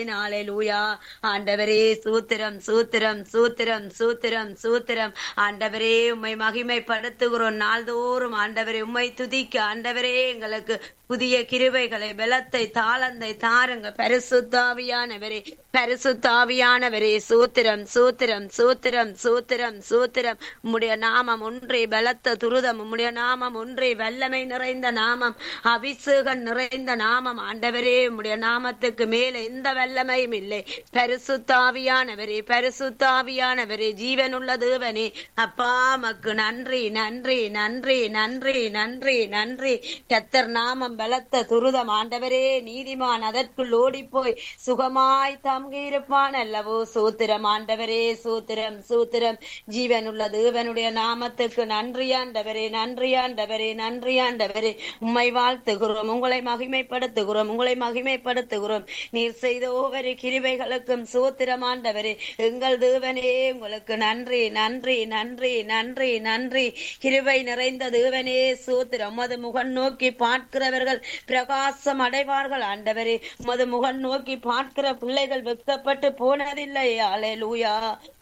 துதிக்கிறேன் ஆலேலூயா ஆண்டவரே சூத்திரம் சூத்திரம் சூத்திரம் சூத்திரம் சூத்திரம் ஆண்டவரே உம்மை மகிமைப்படுத்துகிறோம் நாள்தோறும் ஆண்டவரே உம்மை துதிக்க ஆண்டவரே எங்களுக்கு புதிய கிருபைகளை பலத்தை தாளந்தை தாருங்க பரிசுத்தாவியானவரே பரிசுத்தாவியானவரே சூத்திரம் சூத்திரம் சூத்திரம் சூத்திரம் சூத்திரம் உம்முடைய நாமம் ஒன்றே பலத்த துருதம் உம்முடைய நாமம் ஒன்றே வல்லமை நிறைந்த நாமம் அபிஷேகம் நிறைந்த நாமம் ஆண்டவரே உம்முடைய நாமத்துக்கு மேல எந்த வல்லமையும் இல்லை பரிசுத்தாவியானவரே பரிசுத்தாவியானவரே ஜீவனுள்ள தேவனே அப்பா மக்கு நன்றி நன்றி நன்றி நன்றி நன்றி நன்றி கத்தர் நாமம் பலத்த துருதம் ஆண்டவரே நீதிமான் அதற்குள் ஓடிப்போய் சுகமாய் தங்கியிருப்பான் அல்லவோ சூத்திரம் ஆண்டவரே சூத்திரம் சூத்திரம் ஜீவனுள்ள தேவனுடைய நாமத்துக்கு நன்றி ஆண்டவரே நன்றி ஆண்டவரே நன்றி ஆண்டவரே உம்மை வாழ்த்துகிறோம் உங்களை மகிமைப்படுத்துகிறோம் உங்களை மகிமைப்படுத்துகிறோம் நீர் செய்த ஒவ்வொரு கிருபைகளுக்கும் சூத்திரம் ஆண்டவரே எங்கள் தேவனே உங்களுக்கு நன்றி நன்றி நன்றி நன்றி நன்றி கிருபை நிறைந்த தேவனே சூத்திரம் உமது முகன் நோக்கி பார்க்கிறவர்கள் பிரகாசம் அடைவார்கள் ஆண்டவரே உமது முகன் நோக்கி பார்க்கிற பிள்ளைகள் வெட்கப்பட்டு போனதில்லை அலையலூயா